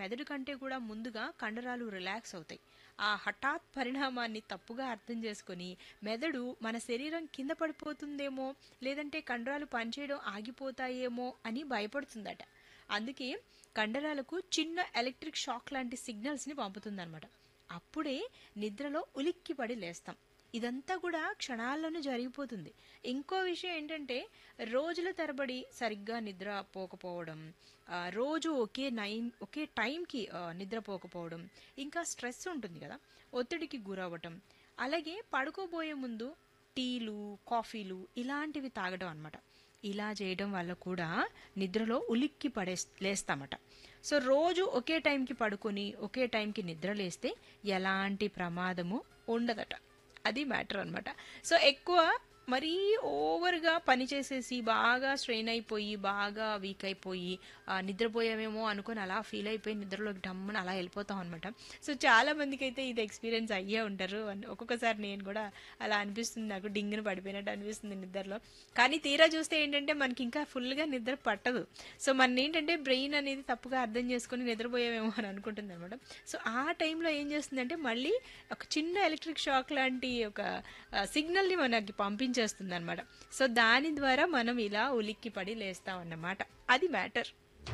మెదడు కంటే కూడా ముందుగా కండరాలు రిలాక్స్ అవుతాయి ఆ హఠాత్ పరిణామాన్ని తప్పుగా అర్థం చేసుకొని మెదడు మన శరీరం కింద పడిపోతుందేమో లేదంటే కండరాలు పనిచేయడం ఆగిపోతాయేమో అని భయపడుతుందట అందుకే కండరాలకు చిన్న ఎలక్ట్రిక్ షాక్ లాంటి సిగ్నల్స్ని పంపుతుందన్నమాట అప్పుడే నిద్రలో ఉలిక్కి పడి లేస్తాం ఇదంతా కూడా క్షణాల్లోనే జరిగిపోతుంది ఇంకో విషయం ఏంటంటే రోజుల తరబడి సరిగ్గా నిద్ర పోకపోవడం ఆ, రోజు ఒకే నైన్ ఒకే టైంకి ఆ, నిద్రపోకపోవడం ఇంకా స్ట్రెస్ ఉంటుంది కదా ఒత్తిడికి గురవ్వటం అలాగే పడుకోబోయే ముందు టీలు కాఫీలు ఇలాంటివి తాగడం అన్నమాట ఇలా చేయడం వల్ల కూడా నిద్రలో ఉలిక్కి పడే లేస్తామట సో రోజు ఒకే టైంకి పడుకొని ఒకే టైంకి నిద్ర లేస్తే ఎలాంటి ప్రమాదము ఉండదట అది మ్యాటర్ అన్నమాట సో ఎక్కువ మరీ ఓవర్గా పని చేసేసి బాగా స్ట్రెయిన్ అయిపోయి బాగా వీక్ అయిపోయి ఆ, నిద్రపోయామేమో అనుకొని అలా ఫీల్ అయిపోయి నిద్రలోకి డమ్మని అలా వెళ్ళిపోతాం అనమాట సో చాలా మందికి అయితే ఇది ఎక్స్పీరియన్స్ అయ్యే ఉంటారు అన్- ఒక్కొక్కసారి నేను కూడా అలా అనిపిస్తుంది నాకు డింగ్ను పడిపోయినట్టు అనిపిస్తుంది నిద్రలో కానీ తీరా చూస్తే ఏంటంటే మనకి ఇంకా ఫుల్గా నిద్ర పట్టదు సో మన ఏంటంటే బ్రెయిన్ అనేది తప్పుగా అర్థం చేసుకొని నిద్రపోయామేమో అని అనుకుంటుంది అనమాట సో ఆ టైంలో ఏం చేస్తుందంటే మళ్ళీ ఒక చిన్న ఎలక్ట్రిక్ షాక్ లాంటి ఒక ఆ, సిగ్నల్ని మనకి పంపించేస్తుంది అనమాట సో దాని ద్వారా మనం ఇలా ఉలిక్కి పడి లేస్తాం అన్నమాట అది మ్యాటర్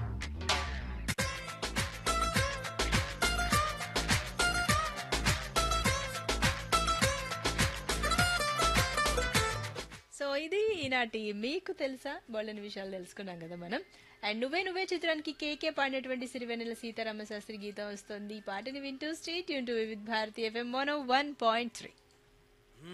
సో ఇది ఈనాటి మీకు తెలుసా బోళ్ళని విషయాలు తెలుసుకున్నాం కదా మనం అండ్ నువ్వే నువ్వే చిత్రానికి కేకే పాడినటువంటి సిరివెన్నెల సీతారామ శాస్త్రి గీతం వస్తుంది ఈ పాటని వింటూ stay tune to with Bharati FM one one point three